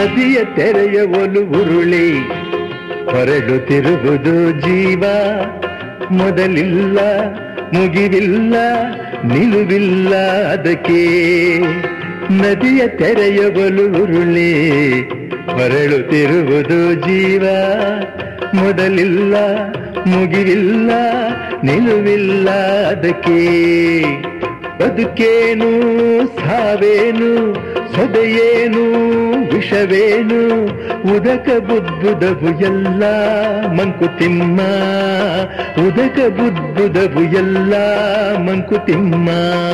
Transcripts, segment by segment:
ನದಿಯ ತೆರೆಯ ಒಲು ಉರುಳಿ ಹೊರಡುತ್ತಿರುವುದು ಜೀವ ಮೊದಲಿಲ್ಲ ಮುಗಿವಿಲ್ಲ ನಿಲುವಿಲ್ಲ ಅದಕ್ಕೆ ನದಿಯ ತೆರೆಯ ಒಲು ಉರುಳಿ ಹೊರಳುತ್ತಿರುವುದು ಜೀವ ಮೊದಲಿಲ್ಲ ಮುಗಿವಿಲ್ಲ ನಿಲುವಿಲ್ಲ ಅದಕ್ಕೆ ಬದುಕೇನು ಸಾವೇನು ಸೊದೆಯೇನು ವಿಷವೇನು ಉದಕ ಬುದ್ಬುದವು ಎಲ್ಲ ಮಂಕುತಿಮ್ಮ ಉದಕ ಬುದ್ಬುದವು ಎಲ್ಲ ಮಂಕುತಿಮ್ಮ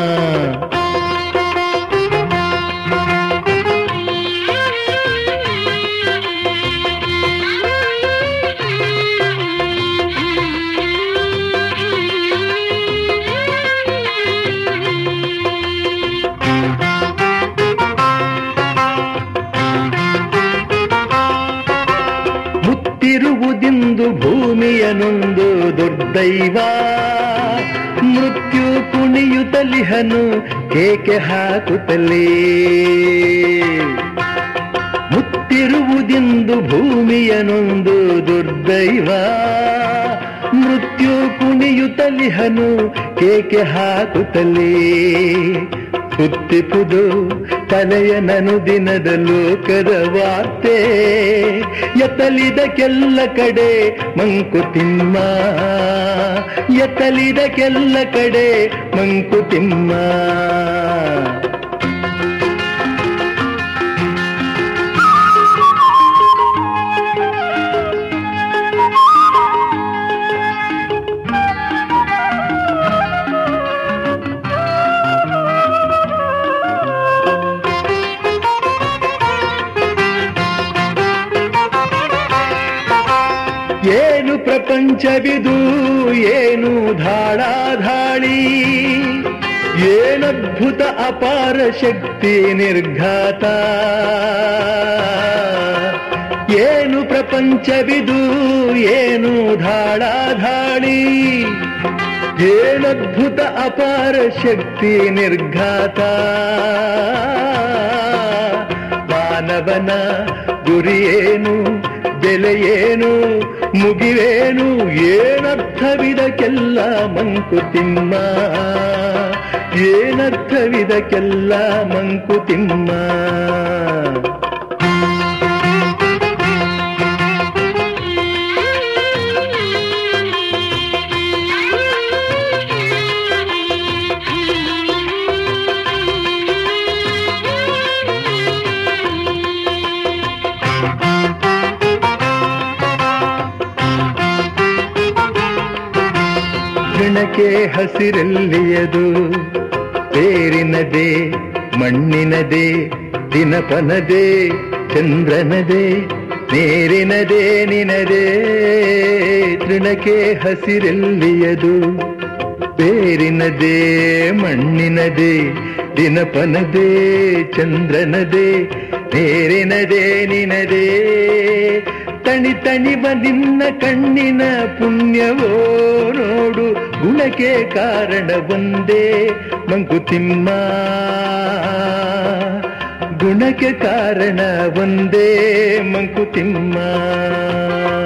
ಮುತ್ತಿರುವುದಿಂದು ಭೂಮಿಯನೊಂದು ದುರ್ದೈವ ಮೃತ್ಯು ಕುಣಿಯುತ್ತಲಿಹನು ಕೇಕೆ ಹಾಕುತ್ತಲೇ ಮುತ್ತಿರುವುದಿಂದು ಭೂಮಿಯನೊಂದು ದುರ್ದೈವ ಮೃತ್ಯು ಕುಣಿಯುತ್ತಲಿಹನು ಕೇಕೆ ಹಾಕುತ್ತಲೇ ಸುತ್ತಿಪುದು ತಲೆಯ ನನು ದಿನದ ಲೋಕದ ವಾರ್ತೆ ಎತ್ತಲಿದಕ್ಕೆಲ್ಲ ಕಡೆ ಮಂಕುತಿಮ್ಮ ಎತ್ತಲಿದಕ್ಕೆಲ್ಲ ಕಡೆ ಮಂಕುತಿಮ್ಮ ಏನು ಪ್ರಪಂಚವಿದು ಏನು ಧಾಳಾಧಾಳಿ ಏನದ್ಭುತ ಅಪಾರ ಶಕ್ತಿ ನಿರ್ಘಾತ ಏನು ಪ್ರಪಂಚವಿದು ಏನು ಧಾಳಾಧಾಳಿ ಏನದ್ಭುತ ಅಪಾರ ಶಕ್ತಿ ನಿರ್ಘಾತ ಮಾನವನ ಗುರಿಯೇನು ಬೆಲೆಯೇನು ಮುಗಿವೇನು ಏನರ್ಥವಿದಕ್ಕೆಲ್ಲ ಮಂಕುತಿಮ್ಮ ಏನರ್ಥವಿದಕ್ಕೆಲ್ಲ ಮಂಕುತಿಮ್ಮ ಗಿಣಕ್ಕೆ ಹಸಿರೆಲ್ಲಿಯದು ಬೇರಿನದೆ ಮಣ್ಣಿನದೆ ದಿನಪನದೆ ಚಂದ್ರನದೆ ನೀರಿನದೆ ನಿನದೆ ತೃಣಕ್ಕೆ ಹಸಿರೆಲ್ಲಿಯದು ಬೇರಿನದೆ ಮಣ್ಣಿನದೆ ದಿನಪನದೆ ಚಂದ್ರನದೆ ನೀರಿನದೆ ನಿನದೆ ತಣಿ ತಣಿವ ನಿನ್ನ ಕಣ್ಣಿನ ಪುಣ್ಯವೋ ನೋಡು ಗುಣಕ್ಕೆ ಕಾರಣ ಒಂದೇ ಮಂಕುತಿಮ್ಮ ಗುಣಕ್ಕೆ ಕಾರಣ ಒಂದೇ ಮಂಕುತಿಮ್ಮ